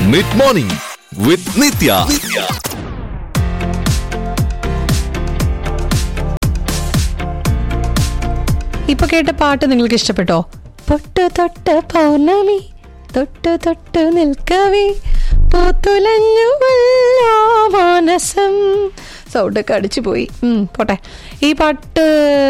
mid morning വിത്ത് നിത്യ ഇപ്പൊ കേട്ട പാട്ട് നിങ്ങൾക്ക് ഇഷ്ടപ്പെട്ടോ തൊട്ട് തൊട്ട് പൗർണമി തൊട്ട് തൊട്ട് നിൽക്കവേ പൂത്തുലഞ്ഞു വല്ലോ മാനസം സൗണ്ടൊക്കെ അടിച്ചു പോയി ഉം, പോട്ടെ ഈ പാട്ട്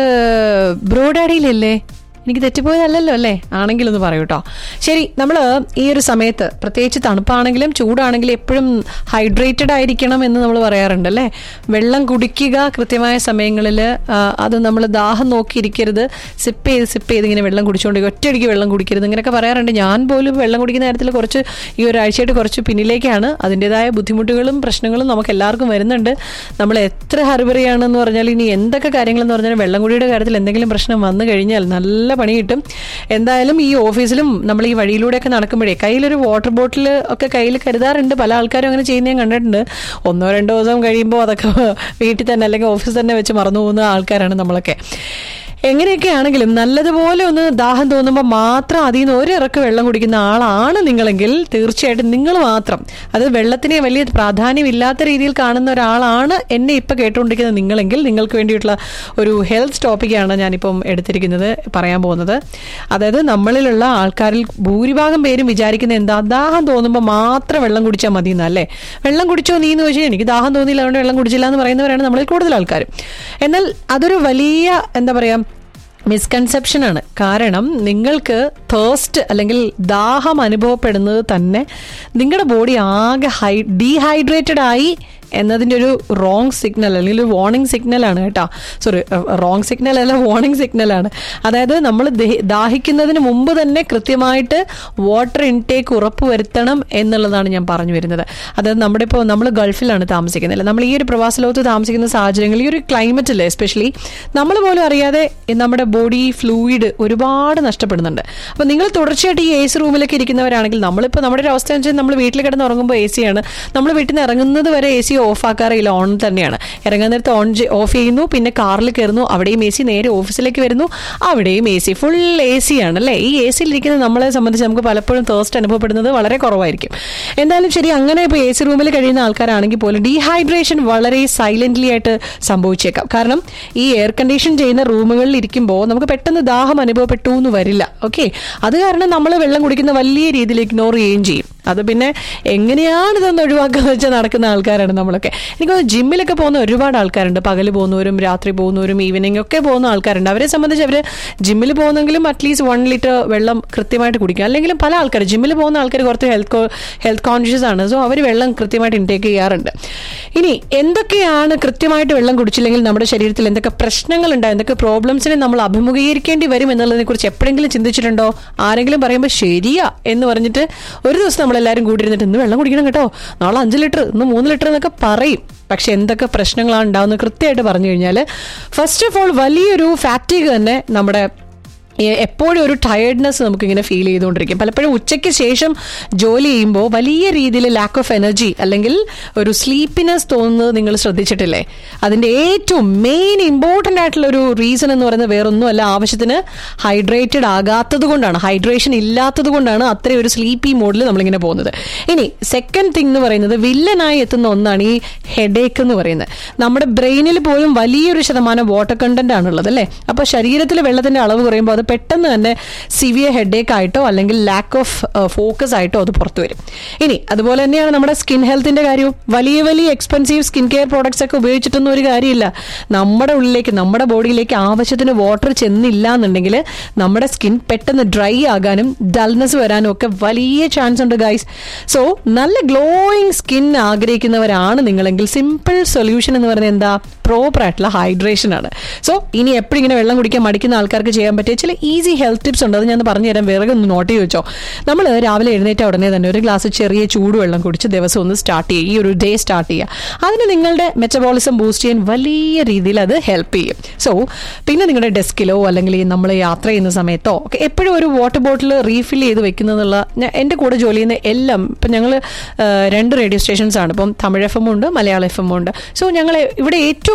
ബ്രോഡാഡിയിലല്ലേ എനിക്ക് തെറ്റിപ്പോയതല്ലല്ലോ അല്ലേ ആണെങ്കിലൊന്ന് പറയൂ കേട്ടോ ശരി നമ്മൾ ഈ ഒരു സമയത്ത് പ്രത്യേകിച്ച് തണുപ്പാണെങ്കിലും ചൂടാണെങ്കിലും എപ്പോഴും ഹൈഡ്രേറ്റഡ് ആയിരിക്കണം എന്ന് നമ്മൾ പറയാറുണ്ട് അല്ലേ വെള്ളം കുടിക്കുക കൃത്യമായ സമയങ്ങളിൽ അത് നമ്മൾ ദാഹം നോക്കിയിരിക്കരുത് സിപ്പ് ചെയ്ത് സിപ്പ് ചെയ്ത് ഇങ്ങനെ വെള്ളം കുടിച്ചുകൊണ്ട് ഒറ്റയടിക്ക് വെള്ളം കുടിക്കരുത് ഇങ്ങനെയൊക്കെ പറയാറുണ്ട് ഞാൻ പോലും വെള്ളം കുടിക്കുന്ന കാര്യത്തിൽ കുറച്ച് ഈ ഒരാഴ്ചയായിട്ട് കുറച്ച് പിന്നിലേക്കാണ് അതിൻ്റെതായ ബുദ്ധിമുട്ടുകളും പ്രശ്നങ്ങളും നമുക്ക് എല്ലാവർക്കും വരുന്നുണ്ട് നമ്മൾ എത്ര ഹറിബറിയാണെന്ന് പറഞ്ഞാൽ ഇനി എന്തൊക്കെ കാര്യങ്ങളെന്ന് പറഞ്ഞാൽ വെള്ളം കുടിയുടെ കാര്യത്തിൽ എന്തെങ്കിലും പ്രശ്നം വന്നു കഴിഞ്ഞാൽ നല്ല പണി കിട്ടും എന്തായാലും ഈ ഓഫീസിലും നമ്മൾ ഈ വഴിയിലൂടെയൊക്കെ നടക്കുമ്പോഴേ കയ്യിലൊരു വാട്ടർ ബോട്ടിൽ ഒക്കെ കയ്യിൽ കരുതാറുണ്ട് പല ആൾക്കാരും അങ്ങനെ ചെയ്യുന്നത് ഞാൻ കണ്ടിട്ടുണ്ട് ഒന്നോ രണ്ടോ ദിവസം കഴിയുമ്പോൾ അതൊക്കെ വീട്ടിൽ തന്നെ അല്ലെങ്കിൽ ഓഫീസിൽ തന്നെ വെച്ച് മറന്നു പോകുന്ന ആൾക്കാരാണ് നമ്മളൊക്കെ എങ്ങനെയൊക്കെ ആണെങ്കിലും നല്ലതുപോലെ ഒന്ന് ദാഹം തോന്നുമ്പോൾ മാത്രം അതിൽ നിന്ന് ഒരിറക്ക് വെള്ളം കുടിക്കുന്ന ആളാണ് നിങ്ങളെങ്കിൽ തീർച്ചയായിട്ടും നിങ്ങൾ മാത്രം അത് വെള്ളത്തിനെ വലിയ പ്രാധാന്യമില്ലാത്ത രീതിയിൽ കാണുന്ന ഒരാളാണ് എന്നെ ഇപ്പം കേട്ടുകൊണ്ടിരിക്കുന്ന നിങ്ങളെങ്കിൽ നിങ്ങൾക്ക് വേണ്ടിയിട്ടുള്ള ഒരു ഹെൽത്ത് ടോപ്പിക്കാണ് ഞാനിപ്പം എടുത്തിരിക്കുന്നത് പറയാൻ പോകുന്നത് അതായത് നമ്മളിലുള്ള ആൾക്കാരിൽ ഭൂരിഭാഗം പേരും വിചാരിക്കുന്ന എന്താ ദാഹം തോന്നുമ്പോൾ മാത്രം വെള്ളം കുടിച്ചാൽ മതി എന്നല്ലേ വെള്ളം കുടിച്ചോ നീ എന്ന് ചോദിച്ചാൽ എനിക്ക് ദാഹം തോന്നിയില്ല അതുകൊണ്ട് വെള്ളം കുടിച്ചില്ല എന്ന് പറയുന്നവരാണ് നമ്മളിൽ കൂടുതൽ ആൾക്കാർ എന്നാൽ അതൊരു വലിയ എന്താ പറയുക മിസ്കൺസെപ്ഷൻ ആണ് കാരണം നിങ്ങൾക്ക് തേസ്റ്റ് അല്ലെങ്കിൽ ദാഹം അനുഭവപ്പെടുന്നത് തന്നെ നിങ്ങളുടെ ബോഡി ആകെ ഹൈ ഡീഹൈഡ്രേറ്റഡ് ആയി എന്നതിൻ്റെ ഒരു റോങ് സിഗ്നൽ അല്ലെങ്കിൽ ഒരു വാർണിംഗ് സിഗ്നലാണ് കേട്ടോ സോറി റോങ് സിഗ്നൽ അല്ല വാർണിംഗ് സിഗ്നലാണ് അതായത് നമ്മൾ ദാഹിക്കുന്നതിന് മുമ്പ് തന്നെ കൃത്യമായിട്ട് വാട്ടർ ഇൻടേക്ക് ഉറപ്പ് വരുത്തണം എന്നുള്ളതാണ് ഞാൻ പറഞ്ഞു വരുന്നത് അതായത് നമ്മുടെ ഇപ്പോൾ നമ്മൾ ഗൾഫിലാണ് താമസിക്കുന്നത് അല്ലേ നമ്മൾ ഈ ഒരു പ്രവാസ ലോകത്ത് താമസിക്കുന്ന സാഹചര്യങ്ങളിൽ ഈ ഒരു ക്ലൈമറ്റിൽ എസ്പെഷ്യലി നമ്മൾ പോലും അറിയാതെ നമ്മുടെ ബോഡി ഫ്ലൂയിഡ് ഒരുപാട് നഷ്ടപ്പെടുന്നുണ്ട് അപ്പോൾ നിങ്ങൾ തുടർച്ചയായിട്ട് ഈ എ സി റൂമിലൊക്കെ ഇരിക്കുന്നവരാണെങ്കിൽ നമ്മളിപ്പോൾ നമ്മുടെ ഒരു അവസ്ഥ വെച്ചാൽ നമ്മൾ വീട്ടിൽ കിടന്ന് ഉറങ്ങുമ്പോൾ എ സിയാണ് നമ്മൾ വീട്ടിൽ നിന്ന് ഇറങ്ങുന്നത് വരെ എ സി ഓഫ് ആക്കാറില്ല ഓൺ തന്നെയാണ് ഇറങ്ങാൻ നേരത്ത് ഓൺ ഓഫ് ചെയ്യുന്നു പിന്നെ കാറിൽ കയറുന്നു അവിടെയും എ സി നേരെ ഓഫീസിലേക്ക് വരുന്നു അവിടെയും A C full A C ആണ് അല്ലേ ഈ എ സിയിൽ ഇരിക്കുന്ന നമ്മളെ സംബന്ധിച്ച് നമുക്ക് പലപ്പോഴും തേസ്റ്റ് അനുഭവപ്പെടുന്നത് വളരെ കുറവായിരിക്കും എന്തായാലും ശരി അങ്ങനെ ഇപ്പോൾ എ സി റൂമിൽ കഴിയുന്ന ആൾക്കാരാണെങ്കിൽ പോലും ഡീഹൈഡ്രേഷൻ വളരെ സൈലന്റ്ലി ആയിട്ട് സംഭവിച്ചേക്കാം കാരണം ഈ എയർ കണ്ടീഷൻ ചെയ്യുന്ന റൂമുകളിൽ ഇരിക്കുമ്പോൾ നമുക്ക് പെട്ടെന്ന് ദാഹം അനുഭവപ്പെട്ടു എന്ന് വരില്ല ഓക്കെ അത് കാരണം നമ്മൾ വെള്ളം കുടിക്കുന്ന വലിയ രീതിയിൽ ഇഗ്നോർ ചെയ്യുകയും ചെയ്യും അത് പിന്നെ എങ്ങനെയാണ് ഇതൊന്ന് ഒഴിവാക്കുക വെച്ചാൽ നടക്കുന്ന ആൾക്കാരാണ് നമ്മളൊക്കെ എനിക്ക് തോന്നുന്നു ജിമ്മിലൊക്കെ പോകുന്ന ഒരുപാട് ആൾക്കാരുണ്ട് പകൽ പോകുന്നവരും രാത്രി പോകുന്നവരും ഈവനിങ് ഒക്കെ പോകുന്ന ആൾക്കാരുണ്ട് അവരെ സംബന്ധിച്ച് അവർ ജിമ്മിൽ പോകുന്നെങ്കിലും അറ്റ്ലീസ്റ്റ് വൺ ലിറ്റർ വെള്ളം കൃത്യമായിട്ട് കുടിക്കുക അല്ലെങ്കിലും പല ആൾക്കാർ ജിമ്മിൽ പോകുന്ന ആൾക്കാർ കുറച്ച് ഹെൽത്ത് ഹെൽത്ത് കോൺഷ്യസ് ആണ് സോ അവർ വെള്ളം കൃത്യമായിട്ട് ഇൻടേക്ക് ചെയ്യാറുണ്ട് ഇനി എന്തൊക്കെയാണ് കൃത്യമായിട്ട് വെള്ളം കുടിച്ചില്ലെങ്കിൽ നമ്മുടെ ശരീരത്തിൽ എന്തൊക്കെ പ്രശ്നങ്ങളുണ്ട് എന്തൊക്കെ പ്രോബ്ലംസിനെ നമ്മൾ അഭിമുഖീകരിക്കേണ്ടി വരും എന്നുള്ളതിനെ കുറിച്ച് എപ്പോഴെങ്കിലും ചിന്തിച്ചിട്ടുണ്ടോ ആരെങ്കിലും പറയുമ്പോൾ ശരിയാ എന്ന് പറഞ്ഞിട്ട് ഒരു ദിവസം നമ്മളെല്ലാവരും കൂടിയിരുന്നിട്ട് ഇന്ന് വെള്ളം കുടിക്കണം കേട്ടോ നാളെ അഞ്ച് ലിറ്റർ ഇന്ന് മൂന്ന് ലിറ്റർ എന്നൊക്കെ പറയും പക്ഷെ എന്തൊക്കെ പ്രശ്നങ്ങളാണ് ഉണ്ടാവുന്നത് കൃത്യമായിട്ട് പറഞ്ഞു കഴിഞ്ഞാൽ ഫസ്റ്റ് ഓഫ് ഓൾ വലിയൊരു ഫാറ്റിഗ് തന്നെ നമ്മുടെ എ- എപ്പോഴും ഒരു ടയർഡ്നെസ് നമുക്കിങ്ങനെ ഫീൽ ചെയ്തുകൊണ്ടിരിക്കും പലപ്പോഴും ഉച്ചയ്ക്ക് ശേഷം ജോലി ചെയ്യുമ്പോൾ വലിയ രീതിയിൽ ലാക്ക് ഓഫ് എനർജി അല്ലെങ്കിൽ ഒരു സ്ലീപ്പിനെസ് തോന്നുന്നത് നിങ്ങൾ ശ്രദ്ധിച്ചിട്ടില്ലേ അതിൻ്റെ ഏറ്റവും മെയിൻ ഇമ്പോർട്ടൻ്റ് ആയിട്ടുള്ള ഒരു റീസൺ എന്ന് പറയുന്നത് വേറൊന്നുമല്ല ആവശ്യത്തിന് ഹൈഡ്രേറ്റഡ് ആകാത്തത് കൊണ്ടാണ് ഹൈഡ്രേഷൻ ഇല്ലാത്തത് കൊണ്ടാണ് അത്രയും ഒരു സ്ലീപ്പി മോഡിൽ നമ്മളിങ്ങനെ പോകുന്നത് ഇനി സെക്കൻഡ് തിങ് എന്ന് പറയുന്നത് വില്ലനായി എത്തുന്ന ഒന്നാണ് ഈ ഹെഡേക്ക് എന്ന് പറയുന്നത് നമ്മുടെ ബ്രെയിനിൽ പോലും വലിയൊരു ശതമാനം വാട്ടർ കണ്ടന്റ് ആണുള്ളത് അല്ലേ അപ്പോൾ ശരീരത്തിൽ വെള്ളത്തിന്റെ അളവ് കുറയുമ്പോൾ അത് പെട്ടെന്ന് തന്നെ സിവിയർ ഹെഡേക്ക് ആയിട്ടോ അല്ലെങ്കിൽ ലാക്ക് ഓഫ് ഫോക്കസ് ആയിട്ടോ അത് പുറത്തു വരും ഇനി അതുപോലെ തന്നെയാണ് നമ്മുടെ സ്കിൻ ഹെൽത്തിന്റെ കാര്യവും വലിയ വലിയ എക്സ്പെൻസീവ് സ്കിൻ കെയർ പ്രോഡക്ട്സ് ഒക്കെ ഉപയോഗിച്ചിട്ടൊന്നും ഒരു കാര്യമില്ല നമ്മുടെ ഉള്ളിലേക്ക് നമ്മുടെ ബോഡിയിലേക്ക് ആവശ്യത്തിന് വാട്ടർ ചെന്നില്ല എന്നുണ്ടെങ്കിൽ നമ്മുടെ സ്കിൻ പെട്ടെന്ന് ഡ്രൈ ആകാനും ഡൾനെസ് വരാനും ഒക്കെ വലിയ ചാൻസ് ഉണ്ട് ഗൈസ് സോ നല്ല ഗ്ലോയിങ് സ്കിൻ ആഗ്രഹിക്കുന്നവരാണ് നിങ്ങളെങ്കിൽ സിമ്പിൾ സൊല്യൂഷൻ എന്ന് പറയുന്നത് എന്താ പ്രോപ്പർ ആയിട്ടുള്ള ഹൈഡ്രേഷൻ ആണ് സോ ഇനി എപ്പോഴും ഇങ്ങനെ വെള്ളം കുടിക്കാൻ മടിക്കുന്ന ആൾക്കാർക്ക് ചെയ്യാൻ പറ്റിയ ചില ഈസി ഹെൽത്ത് ടിപ്സ് ഉണ്ട് അത് ഞാൻ പറഞ്ഞു തരാം വേറെ ഒന്ന് നോട്ട് ചെയ്ത് വെച്ചോ നമ്മൾ രാവിലെ എഴുന്നേറ്റ ഉടനെ തന്നെ ഒരു ഗ്ലാസ് ചെറിയ ചൂടുവെള്ളം കുടിച്ച് ദിവസം ഒന്ന് സ്റ്റാർട്ട് ചെയ്യുക ഈ ഒരു ഡേ സ്റ്റാർട്ട് ചെയ്യുക അതിന് നിങ്ങളുടെ മെറ്റബോളിസം ബൂസ്റ്റ് ചെയ്യാൻ വലിയ രീതിയിൽ അത് ഹെൽപ്പ് ചെയ്യും സോ പിന്നെ നിങ്ങളുടെ ഡെസ്കിലോ അല്ലെങ്കിൽ ഈ നമ്മൾ യാത്ര ചെയ്യുന്ന സമയത്തോ ഒക്കെ എപ്പോഴും ഒരു വാട്ടർ ബോട്ടിൽ റീഫിൽ ചെയ്ത് വെക്കുന്നതെന്നുള്ള ഞാൻ- എൻ്റെ കൂടെ ജോലി ചെയ്യുന്ന എല്ലാം ഇപ്പം ഞങ്ങൾ രണ്ട് റേഡിയോ സ്റ്റേഷൻസ് ആണ് ഇപ്പം തമിഴ് എഫ് എം ഉണ്ട് മലയാള എഫ് എം ഉണ്ട് സോ ഞങ്ങൾ ഇവിടെ ഏറ്റവും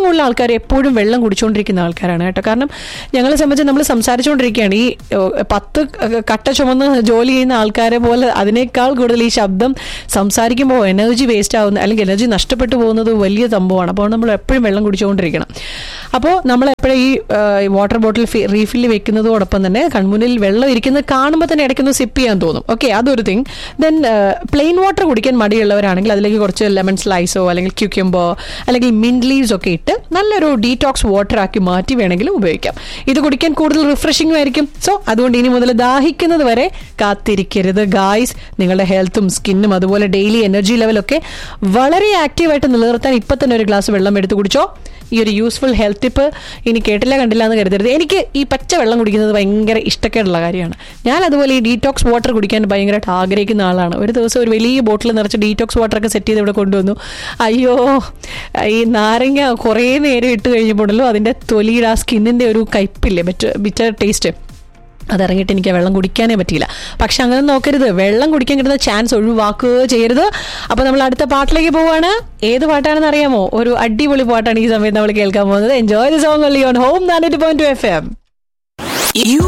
കൂടുതൽ ആൾക്കാർ എപ്പോഴും വെള്ളം കുടിച്ചുകൊണ്ടിരിക്കുന്ന ആൾക്കാരാണ് കേട്ടോ കാരണം ഞങ്ങളെ സംബന്ധിച്ച് നമ്മൾ സംസാരിച്ചുകൊണ്ടിരിക്കുകയാണ് ഈ ഏഹ്, പത്ത് കട്ട ചുമന്ന് ജോലി ചെയ്യുന്ന ആൾക്കാരെ പോലെ അതിനേക്കാൾ കൂടുതൽ ഈ ശബ്ദം സംസാരിക്കുമ്പോൾ എനർജി വേസ്റ്റ് ആവുന്ന അല്ലെങ്കിൽ എനർജി നഷ്ടപ്പെട്ടു പോകുന്നത് വലിയ സംഭവമാണ് അപ്പോൾ നമ്മൾ എപ്പോഴും വെള്ളം കുടിച്ചുകൊണ്ടിരിക്കണം അപ്പോൾ നമ്മൾ എപ്പോഴും ഈ വാട്ടർ ബോട്ടിൽ റീഫില്ല് വെക്കുന്നതോടൊപ്പം തന്നെ കൺമുന്നിൽ വെള്ളം ഇരിക്കുന്നത് കാണുമ്പോൾ തന്നെ ഇടയ്ക്കൊന്ന് സിപ്പ് ചെയ്യാൻ തോന്നും ഓക്കെ അതൊരു തിങ് ദെൻ പ്ലെയിൻ വാട്ടർ കുടിക്കാൻ മടിയുള്ളവരാണെങ്കിൽ അതിലേക്ക് കുറച്ച് ലെമൺ സ്ലൈസോ അല്ലെങ്കിൽ ക്യൂക്യുംബോ അല്ലെങ്കിൽ മിൻറ്റ് ലീവ്സ് ഒക്കെ ഇട്ട് നല്ലൊരു ഡീടോക്സ് വാട്ടർ ആക്കി മാറ്റി വേണമെങ്കിലും ഉപയോഗിക്കാം ഇത് കുടിക്കാൻ കൂടുതൽ റിഫ്രഷിംഗ് ആയിരിക്കും സോ അതുകൊണ്ട് ഇനി മുതൽ ദാഹിക്കുന്നത് വരെ കാത്തിരിക്കരുത് ഗായ്സ് നിങ്ങളുടെ ഹെൽത്തും സ്കിന്നും അതുപോലെ ഡെയിലി എനർജി ലെവലൊക്കെ വളരെ ആക്റ്റീവായിട്ട് നിലനിർത്താൻ ഇപ്പം തന്നെ ഒരു ഗ്ലാസ് വെള്ളം എടുത്ത് കുടിച്ചോ ഈ ഒരു യൂസ്ഫുൾ ഹെൽത്ത് ടിപ്പ് ഇനി കേട്ടില്ല കണ്ടില്ല എന്ന് കരുതരുത് എനിക്ക് ഈ പച്ച വെള്ളം കുടിക്കുന്നത് ഭയങ്കര ഇഷ്ടക്കേടുള്ള കാര്യമാണ് ഞാൻ അതുപോലെ ഈ ഡീറ്റോക്സ് വാട്ടർ കുടിക്കാൻ ഭയങ്കരമായിട്ട് ആഗ്രഹിക്കുന്ന ആളാണ് ഒരു ദിവസം ഒരു വലിയ ബോട്ടിൽ നിറച്ച് ഡീറ്റോക്സ് വാട്ടർ ഒക്കെ സെറ്റ് ചെയ്ത് ഇവിടെ കൊണ്ടുവന്നു അയ്യോ ഈ നാരങ്ങ കുറേ നേരം ഇട്ട് കഴിഞ്ഞപ്പോഴല്ലോ അതിൻ്റെ തൊലിയുടെ ആ സ്കിന്നിൻ്റെ ഒരു കയ്പില്ലേ ബിറ്റർ ബിറ്റർ ടേസ്റ്റ് അതിറങ്ങിയിട്ട് എനിക്ക് ആ വെള്ളം കുടിക്കാനേ പറ്റിയില്ല പക്ഷെ അങ്ങനെ നോക്കരുത് വെള്ളം കുടിക്കാൻ കിട്ടുന്ന ചാൻസ് ഒഴിവാക്കുകയോ ചെയ്യരുത് അപ്പൊ നമ്മൾ അടുത്ത പാട്ടിലേക്ക് പോവാണ് ഏത് പാട്ടാണെന്ന് അറിയാമോ ഒരു അടിപൊളി പാട്ടാണ് ഈ സമയത്ത് നമ്മൾ കേൾക്കാൻ പോകുന്നത് enjoy the song on home നാനൂറ്റി point two F M You